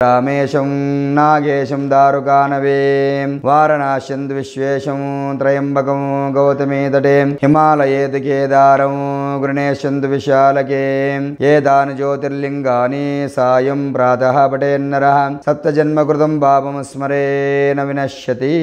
రామేశం నాగేశం దారుకానవే వారణాశ్యం విశ్వేశం త్రయంబకం గౌతమే తటే హిమాలయేతు కేదారం గృణేశంతు విశాలకే ఏదాని జ్యోతిర్లింగాని సాయం ప్రాతః పటేన్నర సప్తజన్మకృతం పాపం స్మరేన వినశ్యతి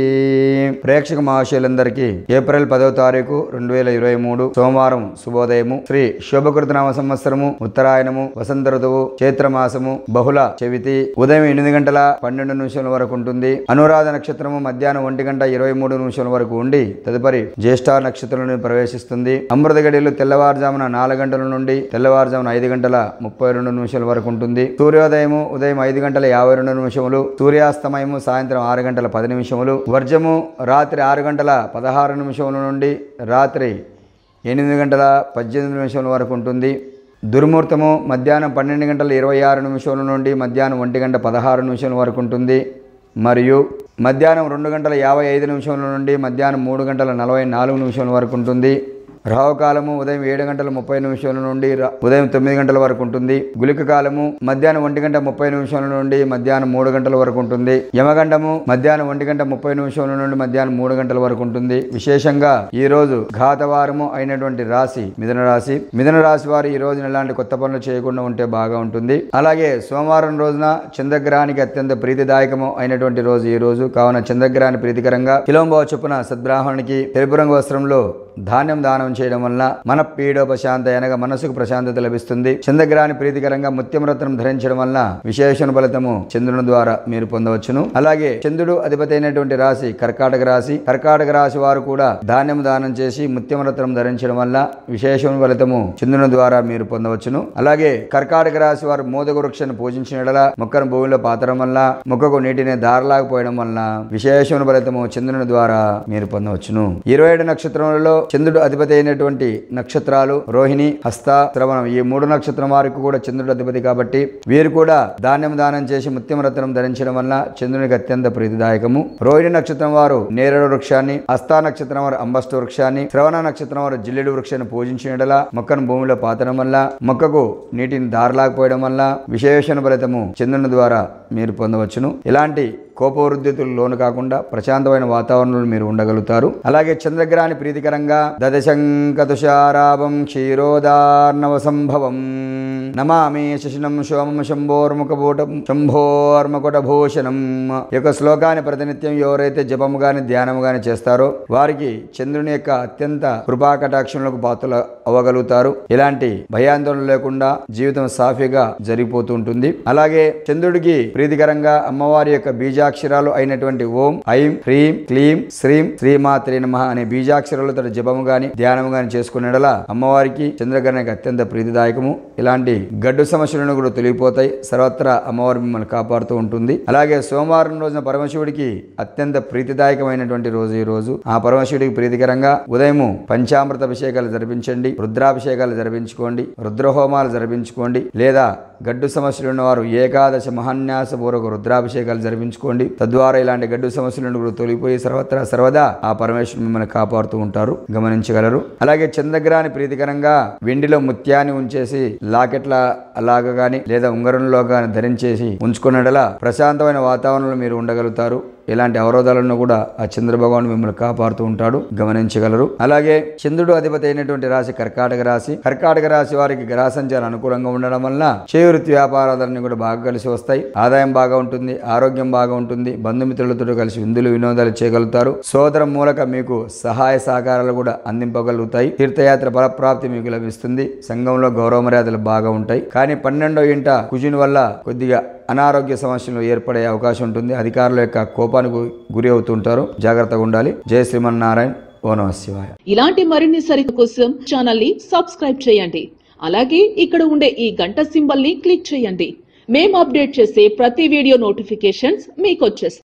ప్రేక్షక మహాశయులందరికీ ఏప్రిల్ పదవ తారీఖు రెండు వేల ఇరవై మూడు సోమవారం శుభోదయము శ్రీ శోభకృత నామ సంవత్సరము ఉత్తరాయణము వసంత ఋతువు చైత్రమాసము బహుళ చవితి ఉదయం ఎనిమిది గంటల పన్నెండు నిమిషాల వరకు ఉంటుంది అనురాధ నక్షత్రము మధ్యాహ్నం ఒంటి గంట ఇరవై మూడు నిమిషాల వరకు ఉండి తదుపరి జ్యేష్ఠ నక్షత్రంలో ప్రవేశిస్తుంది అమృత గడియలు తెల్లవారుజామున నాలుగు గంటల నుండి తెల్లవారుజామున ఐదు గంటల ముప్పై రెండు నిమిషాల వరకు ఉంటుంది సూర్యోదయము ఉదయం ఐదు గంటల యాభై రెండు నిమిషములు సూర్యాస్తమయము సాయంత్రం ఆరు గంటల పది నిమిషములు వర్జము రాత్రి ఆరు గంటల పదహారు నిమిషముల నుండి రాత్రి ఎనిమిది గంటల పద్దెనిమిది నిమిషాల వరకు ఉంటుంది దుర్ముహూర్తము మధ్యాహ్నం పన్నెండు గంటల ఇరవై ఆరు నిమిషాల నుండి మధ్యాహ్నం ఒంటి గంట పదహారు నిమిషాల వరకు ఉంటుంది మరియు మధ్యాహ్నం రెండు గంటల యాభై ఐదు నిమిషాల నుండి మధ్యాహ్నం మూడు గంటల నలభై నాలుగు నిమిషాల వరకు ఉంటుంది రావుకాలము ఉదయం ఏడు గంటల ముప్పై నిమిషాల నుండి రా- ఉదయం తొమ్మిది గంటల వరకు ఉంటుంది గులిక కాలము మధ్యాహ్నం ఒంటి గంట ముప్పై నిమిషాల నుండి మధ్యాహ్నం మూడు గంటల వరకు ఉంటుంది యమగండము మధ్యాహ్నం ఒంటి గంట ముప్పై నిమిషాల నుండి మధ్యాహ్నం మూడు గంటల వరకు ఉంటుంది విశేషంగా ఈ రోజు ఘాతవారము అయినటువంటి రాశి మిథున రాశి మిథున రాశి వారు ఈ రోజున ఎలాంటి కొత్త పనులు చేయకుండా ఉంటే బాగా ఉంటుంది అలాగే సోమవారం రోజున చంద్రగ్రహానికి అత్యంత ప్రీతిదాయకము అయినటువంటి రోజు ఈ రోజు కావున చంద్రగ్రహాన్ని ప్రీతికరంగా కిలోంబావ చొప్పున సద్బ్రాహ్మణికి తెలుపు రంగు వస్త్రంలో ధాన్యం దానం చేయడం వల్ల మన పీడోపశాంత అనగా మనసుకు ప్రశాంతత లభిస్తుంది చంద్రగ్రహాన్ని ప్రీతికరంగా ముత్యం రత్నం ధరించడం వల్ల విశేషణ ఫలితము చంద్రుని ద్వారా మీరు పొందవచ్చును అలాగే చంద్రుడు అధిపతి అయినటువంటి రాశి కర్కాటక రాశి కర్కాటక రాశి వారు కూడా ధాన్యం దానం చేసి ముత్యం రత్నం ధరించడం వల్ల విశేషణ ఫలితము చంద్రుని ద్వారా మీరు పొందవచ్చును అలాగే కర్కాటక రాశి వారు మోదక వృక్షాన్ని పూజించిన యెడల మొక్కను భూమిలో పాతడం వల్ల మొక్కకు నీటిని దారలాకపోయడం వల్ల విశేషణ ఫలితము చంద్రుని ద్వారా మీరు పొందవచ్చును ఇరవై ఏడు నక్షత్రములలో చంద్రుడు అధిపతి అయినటువంటి నక్షత్రాలు రోహిణి హస్త శ్రవణం ఈ మూడు నక్షత్రం వారికి కూడా చంద్రుడు అధిపతి కాబట్టి వీరు కూడా ధాన్యం దానం చేసి ముత్యం రత్నం ధరించడం వల్ల చంద్రునికి అత్యంత ప్రీతిదాయకము రోహిణి నక్షత్రం వారు నేరేడు వృక్షాన్ని హస్త నక్షత్రం వారు అంబస్టు వృక్షాన్ని శ్రవణ నక్షత్రం వారు జిల్లెడు వృక్షాన్ని పూజించిన యెడల మొక్కను భూమిలో పాతడం వల్ల మొక్కకు నీటిని దారలాకపోయడం వల్ల విశేషణ ఫలితము చంద్రుని ద్వారా మీరు పొందవచ్చును ఇలాంటి కోపవృద్ధితులు లోను కాకుండా ప్రశాంతమైన వాతావరణంలో మీరు ఉండగలుగుతారు అలాగే చంద్రగ్రహాన్ని ప్రీతికరంగా దదశంక తుషారాభం క్షీరోదార్ణవ సంభవం నమామి శశినం శోమం శంభోర్ముఖభూటం శంభోర్మకుట భూషణం ఈ యొక్క శ్లోకాన్ని ప్రతినిత్యం ఎవరైతే జపము గాని ధ్యానము గాని చేస్తారో వారికి చంద్రుని యొక్క అత్యంత కృపాకటాక్షణలకు పాత్రలు అవ్వగలుగుతారు ఇలాంటి భయాందోళన లేకుండా జీవితం సాఫీగా జరిగిపోతూ ఉంటుంది అలాగే చంద్రుడికి ప్రీతికరంగా అమ్మవారి యొక్క బీజాక్షరాలు అయినటువంటి ఓం ఐం హ్రీం క్లీం శ్రీం శ్రీమాత్రే నమ అనే బీజాక్షరాలతో జపము గాని ధ్యానము గాని చేసుకునేలా అమ్మవారికి చంద్రగ్రహణానికి అత్యంత ప్రీతిదాయకము ఇలాంటి గడ్డు సమస్యలను కూడా తొలగిపోతాయి సర్వత్రా అమ్మవారు మిమ్మల్ని కాపాడుతూ ఉంటుంది అలాగే సోమవారం రోజున పరమశివుడికి అత్యంత ప్రీతిదాయకమైనటువంటి రోజు ఈ రోజు ఆ పరమశివుడికి ప్రీతికరంగా ఉదయము పంచామృత అభిషేకాలు జరిపించండి రుద్రాభిషేకాలు జరిపించుకోండి రుద్రహోమాలు జరిపించుకోండి లేదా గడ్డు సమస్యలు ఉన్నవారు ఏకాదశ మహాన్యాస పూర్వక రుద్రాభిషేకాలు జరిపించుకోండి తద్వారా ఇలాంటి గడ్డు సమస్యల నుండి కూడా తొలగిపోయి సర్వత్రా సర్వదా ఆ పరమేశ్వరుడు మిమ్మల్ని కాపాడుతూ ఉంటారు గమనించగలరు అలాగే చంద్రగ్రహాన్ని ప్రీతికరంగా వెండిలో ముత్యాన్ని ఉంచేసి లాకెట్ల అలాగా గాని లేదా ఉంగరంలో గాని ధరించేసి ఉంచుకున్నడలా ప్రశాంతమైన వాతావరణంలో మీరు ఉండగలుగుతారు ఎలాంటి అవరోధాలను కూడా ఆ చంద్ర భగవాన్ మిమ్మల్ని కాపాడుతూ ఉంటాడు గమనించగలరు అలాగే చంద్రుడు అధిపతి అయినటువంటి రాశి కర్కాటక రాశి కర్కాటక రాశి వారికి గ్రహ సంచారం అనుకూలంగా ఉండడం వల్ల చేవృత్తి వ్యాపారాలన్నీ కూడా బాగా కలిసి వస్తాయి ఆదాయం బాగా ఉంటుంది ఆరోగ్యం బాగా ఉంటుంది బంధుమిత్రులతో కలిసి విందులు వినోదాలు చేయగలుగుతారు సోదరం మూలక మీకు సహాయ సహకారాలు కూడా అందింపగలుగుతాయి తీర్థయాత్ర ఫలప్రాప్తి మీకు లభిస్తుంది సంఘంలో గౌరవ మర్యాదలు బాగా ఉంటాయి కానీ పన్నెండో ఇంట కుజుని వల్ల కొద్దిగా అనారోగ్య సమస్యలు ఏర్పడే అవకాశం ఉంటుంది అధికారుల యొక్క కోపానికి గురి అవుతుంటారు జాగ్రత్తగా ఉండాలి జయ శ్రీమన్నారాయణ ఓ నమ శివాయ ఇలాంటి మరిన్ని సరిత కోసం ఛానల్ ని సబ్స్క్రైబ్ చేయండి అలాగే ఇక్కడ ఉండే ఈ గంట సింబల్ ని క్లిక్ చేయండి మేము అప్డేట్ చేసే ప్రతి వీడియో నోటిఫికేషన్స్ మీకు వచ్చేస్తాయి